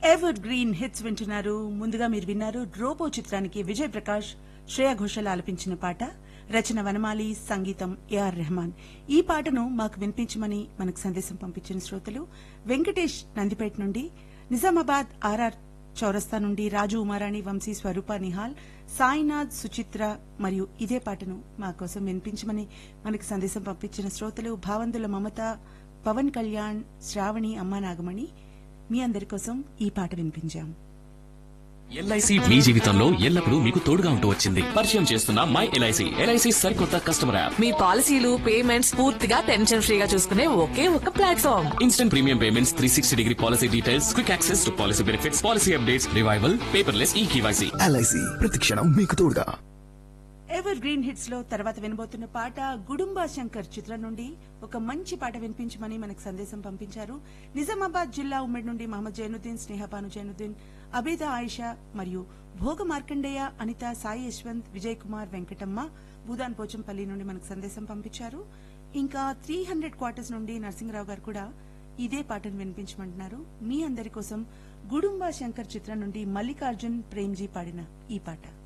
ever green hits వింటున్నారు ముందుగా మీరు విన్నారు రోబో చిత్రానికి విజయ్ ప్రకాష్ శ్రేయా ఘోషల్ ఆలపించిన పాట రచన వనమాలి సంగీతం ఏఆర్ రెహమాన్ ఈ పాటను మాకు వినిపించమని మనకు సందేశం పంపించిన శ్రోతలు వెంకటేష్ నందిపేట నుండి నిజామాబాద్ ఆర్ఆర్ చౌరస్తా నుండి రాజు ఉమారాణి వంశీ స్వరూప నిహాల్ సాయినాథ్ సుచిత్ర మరియు ఇదే పాటను మా కోసం వినిపించమని మనకు సందేశం పంపించిన శ్రోతలు భావంతుల మమత పవన్ కళ్యాణ్ శ్రావణి అమ్మ నాగమణి మీ అందరి కోసం ఈ పాట వినిపించాం ఎల్ఐసి మీ జీవితంలో ఎల్లప్పుడూ మీకు తోడుగా ఉంటూ వచ్చింది పరిచయం చేస్తున్న మై ఎల్ఐసి ఎల్ఐసి సరికొత్త కస్టమర్ యాప్ మీ పాలసీలు పేమెంట్స్ పూర్తిగా టెన్షన్ ఫ్రీగా చూసుకునే ఒకే ఒక platform instant premium payments three sixty degree policy details quick access to policy benefits policy updates revival paperless e KYC LIC ప్రతిక్షణం మీకు తోడుగా ఎవర్ గ్రీన్ హిట్స్ లో తర్వాత వినబోతున్న పాట గుడుంబా శంకర్ చిత్రం నుండి ఒక మంచి పాట వినిపించమని మనకు సందేశం పంపించారు నిజామాబాద్ జిల్లా ఉమ్మడి నుండి మహమ్మద్ జైనుద్దీన్ స్నేహపాను జైనుద్దీన్ అబేద ఆయిషా మరియు భోగ మార్కండేయ అనిత సాయి యశ్వంత్ విజయ్ కుమార్ వెంకటమ్మ భూదాన్ పోచంపల్లి నుండి మనకు సందేశం పంపించారు ఇంకా త్రీ హండ్రెడ్ క్వార్టర్స్ నుండి నరసింహరావు గారు కూడా ఇదే పాటను వినిపించమంటున్నారు మీ అందరి కోసం గుడుంబా శంకర్ చిత్రం నుండి మల్లికార్జున్ ప్రేమ్జీ పాడిన ఈ పాట